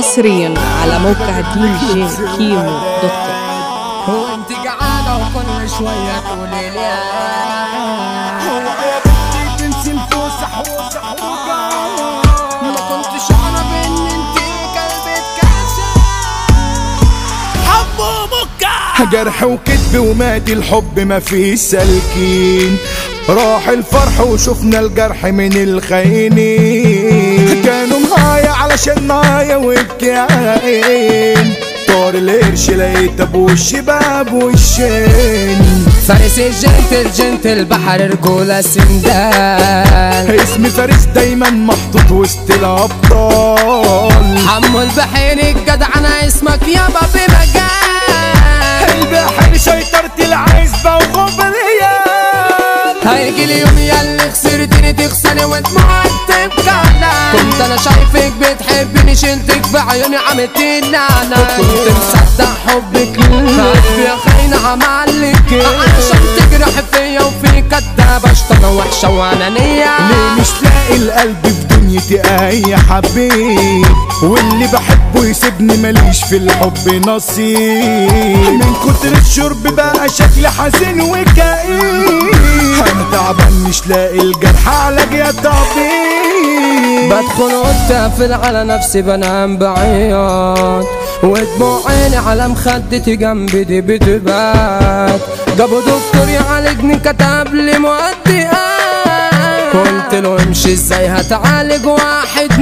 حصريا على موقع دي جي كيمو دوت كوم هو انت قاعدة وكل شوية تقولي لي هو يا بنتي تنسي الفسح وسحوقة ما كنتش اعرف ان انت قلبك كاسر حبه مكة جرح وكذب ومادي الحب ما فيه سالكين راح الفرح وشفنا الجرح من الخاينين كانوا معايا علشان معايا والكيان طار القرش لقيت ابو الشباب والشين فارس الجنتل جنتل بحر رجولة سندال اسم فارس دايما محطوط وسط الابطال حمو البحيري الجدع انا اسمك يابا بمجال البحر سيطرت العزبة وغبرية هيجي اليوم ياللي خسرتني تخسري ودموعك تبكى كنت انا شايفك بتحبني شلتك في عيوني عملتني انا كنت مصدق حبك قلبي يا خاينة عملك عشان تجرح فيا وفي كدابة اشتغل وحشة وانانية ليه مش لاقي القلب في دنيتي اي حبيب واللي بحبه يسيبني ماليش في الحب نصيب من كتر الشرب بقى شكلي حزين وكئيب انا تعبان مش لاقي الجرح علاج يا طبيب بدخل واتقفل على نفسي بنام بعيط ودموع عيني على مخدتي جنبي دي بتبات جابوا دكتور يعالجني كتب لي مهدئات قلت له امشي ازاي هتعالج واحد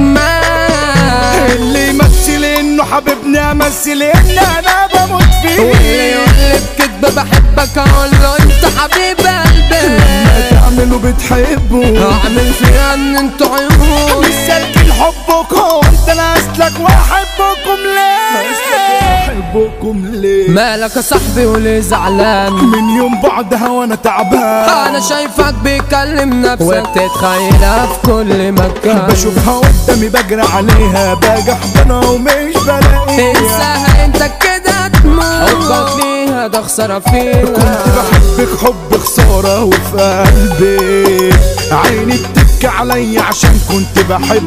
مات اللي يمثل انه حبيبني امثل ان انا بموت واللي فيه يقول لي بكدبه بحبك اقول له انت حبيب قلبي ما تعملوا بتحبوا اعمل فيها ان انتوا عيون مش سالكين حبكم انت انا اسلك واحبكم ليه احبكم ليه مالك يا صاحبي وليه زعلان من يوم بعدها وانا تعبان انا شايفك بيكلم نفسك وبتتخيلها في كل مكان بشوفها قدامي بجري عليها باجي احضنها ومش بلاقيها انساها انت كده تموت حبك ليها ده خسارة فيها كنت بحبك حب خسارة وفي قلبي عيني بتبكي عليا عشان كنت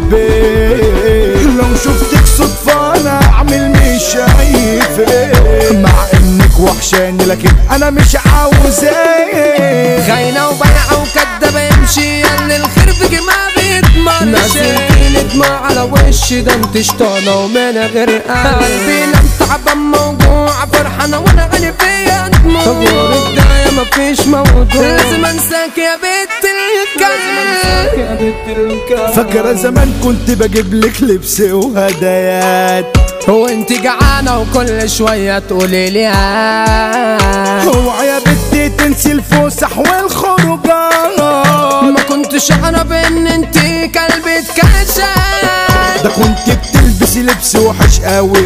بحبك لو شفتك صدفة انا اعمل مش شايفك مع انك وحشاني لكن انا مش عاوزاك خاينة وبيعة وكدابة يمشي ياللي الخير فيكي ما بيضمنش نازلتيني دموع على وشي ده انت شطانة ومن غير قلبي لم تعبان موجوع فرحانة وانا غني فيا دموع غورك ده يا مفيش موضوع لازم انساك يا بنت الكلب يا بنت الكلب فاكرة زمان كنت بجيب لك لبس وهدايات هو انت جعانة وكل شوية تقولي لي آه. اوعى يا بنتي تنسي الفسح والخروجات ما كنتش اعرف ان انت كلبة كشات ده كنت بتلبسي لبس وحش قوي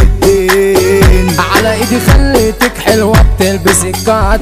وندين على ايدي خليتك حلوة بتلبسي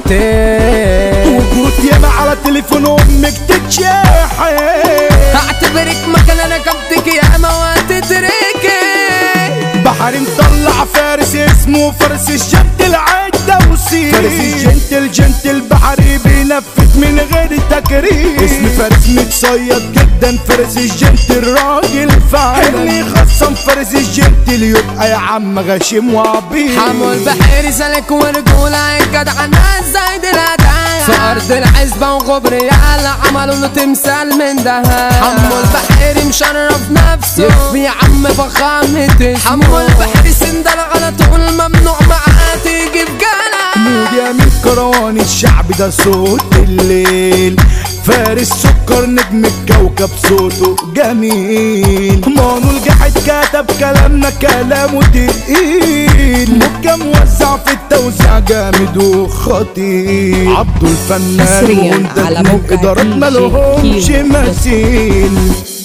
كاتين وكنت ياما على تليفون امك تتشاحن هعتبرك مكان انا كبتك يا ما وهتتركي بحر مطلع فارس اسمه فارس الجنت العدوسي فارس الجنت الجنت البحري بينفذ من غير تكريم اسم فارس متصيد جدا فارس الجنت الراجل فعلا اللي خصم فارس الجنت اللي يبقى يا عم غشيم وعبيد حمو البحيري سلك ورجولة الجدع ناس زايد الهدايا في أرض العزبة وغبر يالا عملوا له تمثال من دهب حمو البحيري مشرف نفسه يكفي يا عم فخامة اسمه حمو البحيري سندل على طول ممنوع معاه تيجي في جالة مود يا من كروان الشعب ده صوت الليل فارس سكر نجم الكوكب صوته جميل مانو الجحد كتب كلامنا كلامه تقيل مكة موزع في التوزيع جامد وخطير عبده الفنان حصرياً وانت على اتنين موقع ادارات DJ مالهمش كيمو. مثيل